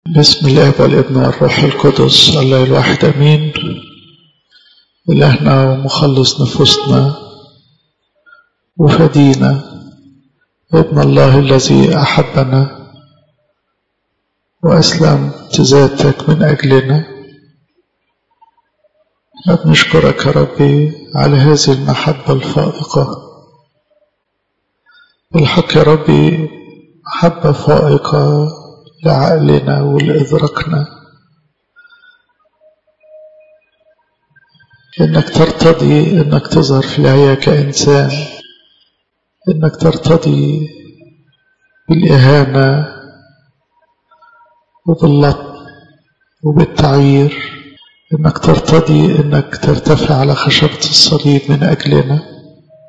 بسم الله والابن والروح القدس الله الواحد امين الهنا ومخلص نفوسنا وفدينا ابن الله الذي احبنا واسلمت ذاتك من اجلنا بنشكرك يا ربي على هذه المحبه الفائقه بالحق يا ربي محبه فائقه لعقلنا ولإدراكنا إنك ترتضي إنك تظهر في الحياة كإنسان إنك ترتضي بالإهانة وباللطم وبالتعيير إنك ترتضي إنك ترتفع على خشبة الصليب من أجلنا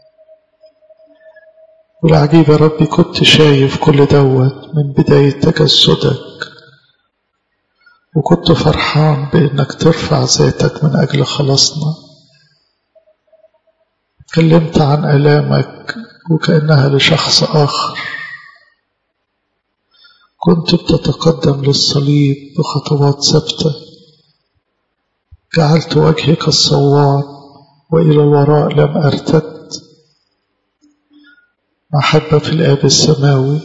والعجيب يا ربي كنت شايف كل دوت من بداية تجسدك وكنت فرحان بإنك ترفع ذاتك من أجل خلاصنا اتكلمت عن آلامك وكأنها لشخص آخر كنت بتتقدم للصليب بخطوات ثابتة جعلت وجهك الصواب وإلى الوراء لم أرتد محبة في الآب السماوي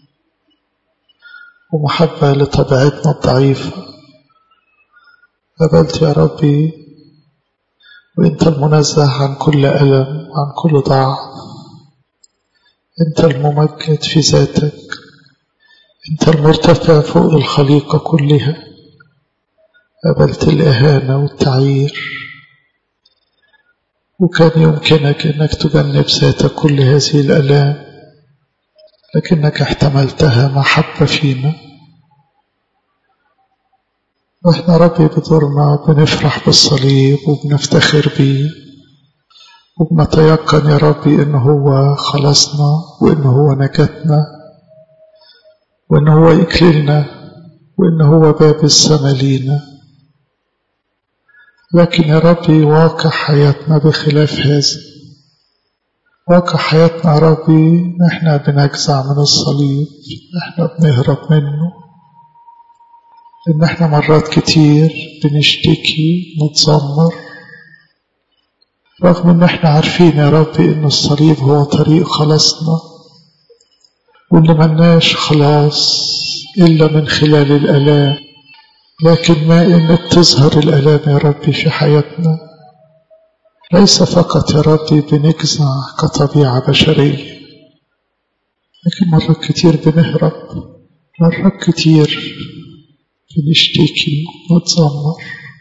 ومحبة لطبيعتنا الضعيفة قبلت يا ربي وانت المنزه عن كل ألم عن كل ضعف انت الممجد في ذاتك انت المرتفع فوق الخليقة كلها قبلت الإهانة والتعيير وكان يمكنك أنك تجنب ذاتك كل هذه الآلام لكنك احتملتها محبة فينا واحنا ربي بدورنا بنفرح بالصليب وبنفتخر بيه وبنتيقن يا ربي ان هو خلصنا وان هو نجاتنا وان هو اكللنا وان هو باب السما لينا لكن يا ربي واقع حياتنا بخلاف هذا واقع حياتنا يا ربي نحن بنجزع من الصليب نحن بنهرب منه لأن احنا مرات كتير بنشتكي نتذمر رغم ان احنا عارفين يا ربي ان الصليب هو طريق خلاصنا وان ملناش خلاص الا من خلال الالام لكن ما إنك تظهر الألام يا ربي في حياتنا ليس فقط يا ربي بنجزع كطبيعة بشرية لكن مرات كتير بنهرب مرات كتير بنشتكي ونتذمر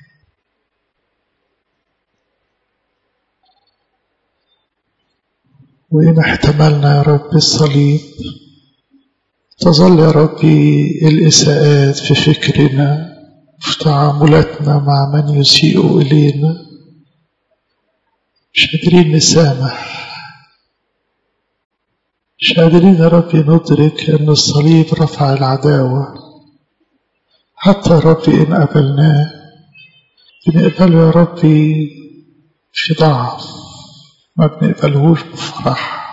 وإن احتملنا يا رب الصليب تظل يا ربي الإساءات في فكرنا في تعاملاتنا مع من يسيء إلينا مش قادرين نسامح مش قادرين يا ربي ندرك أن الصليب رفع العداوة حتى يا ربي إن قبلناه بنقبله يا ربي في ضعف ما بنقبلهوش بفرح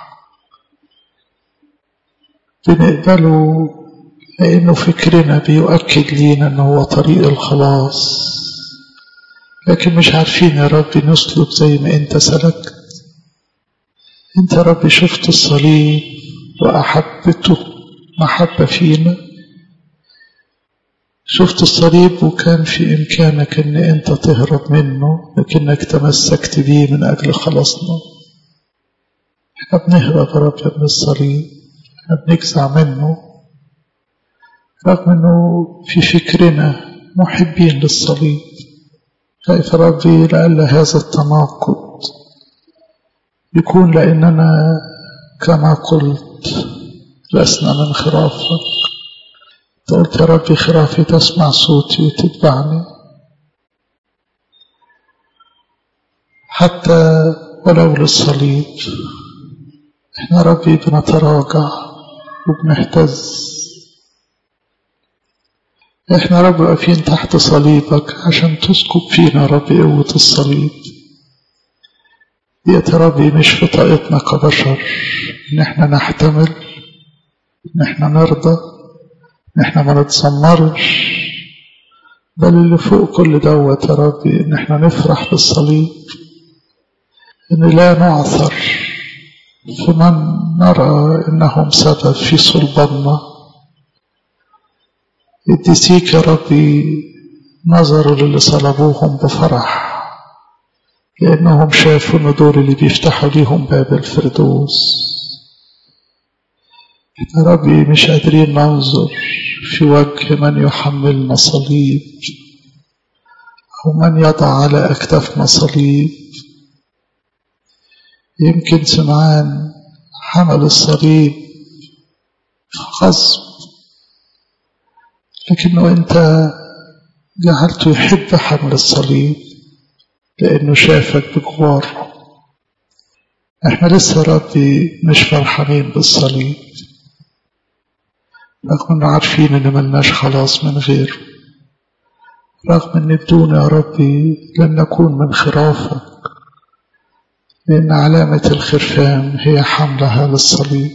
بنقبله لأنه فكرنا بيؤكد لينا أنه هو طريق الخلاص لكن مش عارفين يا ربي نسلك زي ما أنت سلكت أنت يا ربي شفت الصليب وأحبته محبة فينا شفت الصليب وكان في إمكانك أن أنت تهرب منه لكنك تمسكت بيه من أجل خلاصنا احنا بنهرب يا رب من الصليب احنا بنجزع منه رغم انه في فكرنا محبين للصليب خايف ربي لعل هذا التناقض يكون لأننا كما قلت لسنا من خرافك قلت يا ربي خرافي تسمع صوتي وتتبعني حتى ولو للصليب احنا ربي بنتراجع وبنهتز احنا رب واقفين تحت صليبك عشان تسكب فينا رب قوة الصليب دي يا ربي مش في طاقتنا كبشر ان احنا نحتمل ان احنا نرضى نحن ما نتسمرش بل اللي فوق كل دوت يا ربي ان احنا نفرح بالصليب ان لا نعثر فمن نرى انهم سبب في صلبنا الديسيك يا ربي نظروا للي صلبوهم بفرح لانهم شافوا ان دول اللي بيفتحوا ليهم باب الفردوس يا ربي مش قادرين ننظر في وجه من يحملنا صليب أو من يضع على أكتافنا صليب يمكن سمعان حمل الصليب غصب لكنه أنت جعلته يحب حمل الصليب لأنه شافك بجواره احنا لسه ربي مش فرحانين بالصليب رغم ان عارفين ان ملناش خلاص من غيره رغم ان بدون يا ربي لن نكون من خرافك لان علامة الخرفان هي حملها للصليب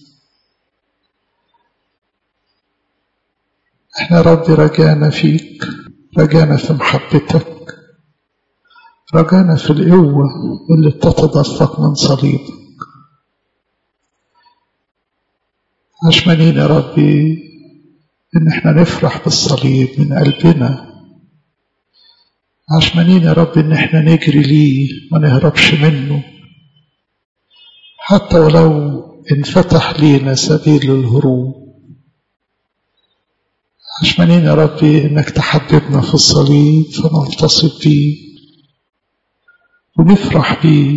احنا ربي رجانا فيك رجانا في محبتك رجانا في القوة اللي بتتدفق من صليبك عشمانين يا ربي ان احنا نفرح بالصليب من قلبنا عشمانين يا رب ان احنا نجري ليه ما نهربش منه حتى ولو انفتح لينا سبيل الهروب عشمانين يا ربي انك تحببنا في الصليب فنلتصق بيه ونفرح بيه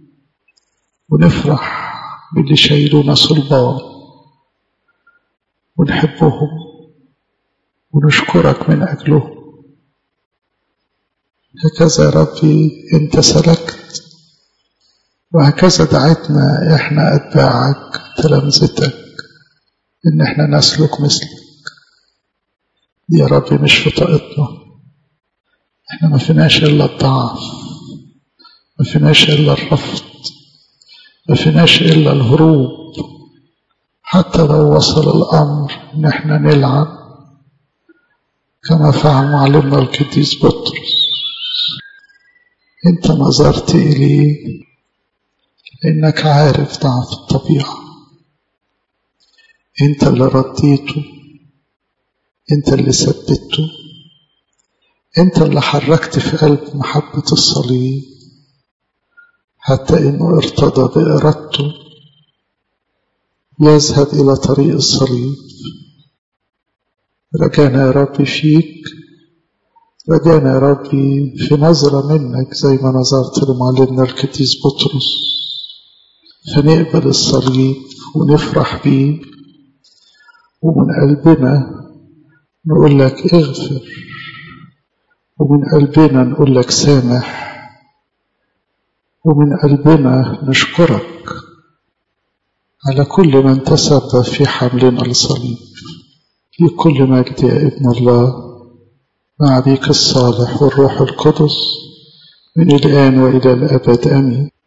ونفرح باللي شايلونا صلبان ونحبهم ونشكرك من أجلهم هكذا يا ربي أنت سلكت وهكذا دعتنا إحنا أتباعك تلامذتك إن إحنا نسلك مثلك دي يا ربي مش في طاقتنا إحنا ما فيناش إلا الضعف ما فيناش إلا الرفض ما فيناش إلا الهروب حتى لو وصل الأمر إن إحنا نلعن كما فعل معلمنا القديس بطرس أنت نظرت إليه لأنك عارف ضعف الطبيعة أنت اللي رديته أنت اللي ثبته أنت اللي حركت في قلب محبة الصليب حتى إنه ارتضى بإرادته يذهب إلى طريق الصليب رجانا يا ربي فيك رجانا يا ربي في نظرة منك زي ما نظرت لمعلمنا القديس بطرس فنقبل الصليب ونفرح بيه ومن قلبنا نقول لك اغفر ومن قلبنا نقول لك سامح ومن قلبنا نشكرك على كل من تسبب في حملنا الصليب لكل مجد يا ابن الله مع بيك الصالح والروح القدس من الآن وإلى الأبد آمين